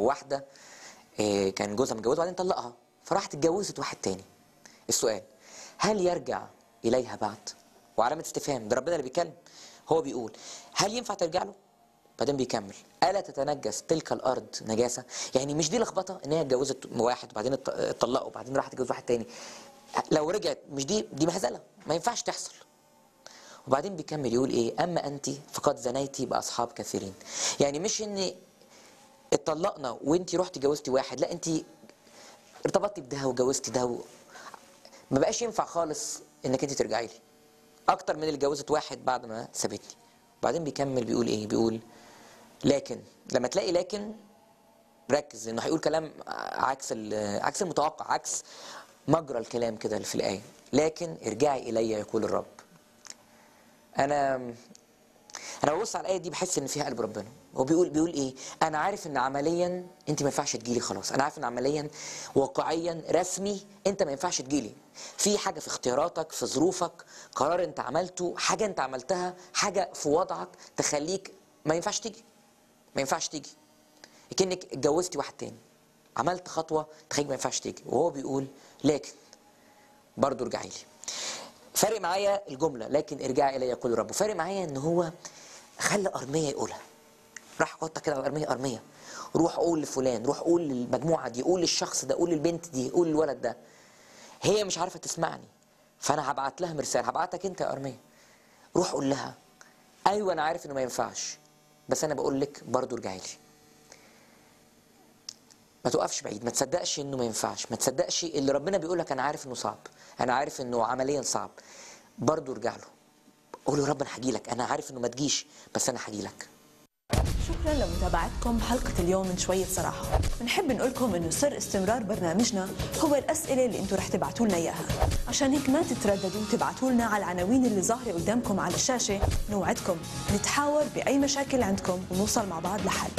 واحده آه، كان جوزها متجوزها وبعدين طلقها فراحت اتجوزت واحد تاني السؤال هل يرجع اليها بعد وعلامه استفهام ده ربنا اللي بيتكلم هو بيقول هل ينفع ترجع له بعدين بيكمل الا تتنجس تلك الارض نجاسه يعني مش دي لخبطه ان هي اتجوزت واحد وبعدين ات- اتطلقوا وبعدين راحت تتجوز واحد تاني لو رجعت مش دي دي مهزله ما ينفعش تحصل وبعدين بيكمل يقول ايه اما انت فقد زنيتي باصحاب كثيرين يعني مش ان اتطلقنا وانت رحتي جوزتي واحد لا انت ارتبطتي بده وجوزتي ده و... ما بقاش ينفع خالص انك انت ترجعي لي اكتر من اللي جوزت واحد بعد ما سابتني وبعدين بيكمل بيقول ايه بيقول لكن لما تلاقي لكن ركز انه هيقول كلام عكس ال- عكس المتوقع عكس مجرى الكلام كده اللي في الايه لكن ارجعي الي يقول الرب انا انا ببص على الايه دي بحس ان فيها قلب ربنا هو بيقول بيقول ايه انا عارف ان عمليا انت ما ينفعش تجيلي خلاص انا عارف ان عمليا واقعيا رسمي انت ما ينفعش تجيلي في حاجه في اختياراتك في ظروفك قرار انت عملته حاجه انت عملتها حاجه في وضعك تخليك ما ينفعش تيجي ما ينفعش تيجي كأنك اتجوزتي واحد تاني عملت خطوه تخليك ما ينفعش تيجي وهو بيقول لكن برضه ارجعي لي فارق معايا الجمله لكن ارجعي الي يقول الرب فارق معايا ان هو خلى ارميه يقولها راح حطها كده على ارميه ارميه روح قول لفلان روح قول للمجموعه دي قول للشخص ده قول للبنت دي قول للولد ده هي مش عارفه تسمعني فانا هبعت لها مرسال هبعتك انت يا ارميه روح قول لها ايوه انا عارف انه ما ينفعش بس انا بقول لك برضه ارجعي لي ما توقفش بعيد ما تصدقش انه ما ينفعش ما تصدقش اللي ربنا بيقول لك انا عارف انه صعب انا عارف انه عمليا صعب برضه ارجع له قول له يا رب انا هجي لك انا عارف انه ما تجيش بس انا هجي لك شكرا لمتابعتكم حلقة اليوم من شوية صراحة بنحب نقول لكم انه سر استمرار برنامجنا هو الأسئلة اللي انتم رح تبعتوا لنا إياها عشان هيك ما تترددوا تبعتوا لنا على العناوين اللي ظاهرة قدامكم على الشاشة نوعدكم نتحاور بأي مشاكل عندكم ونوصل مع بعض لحل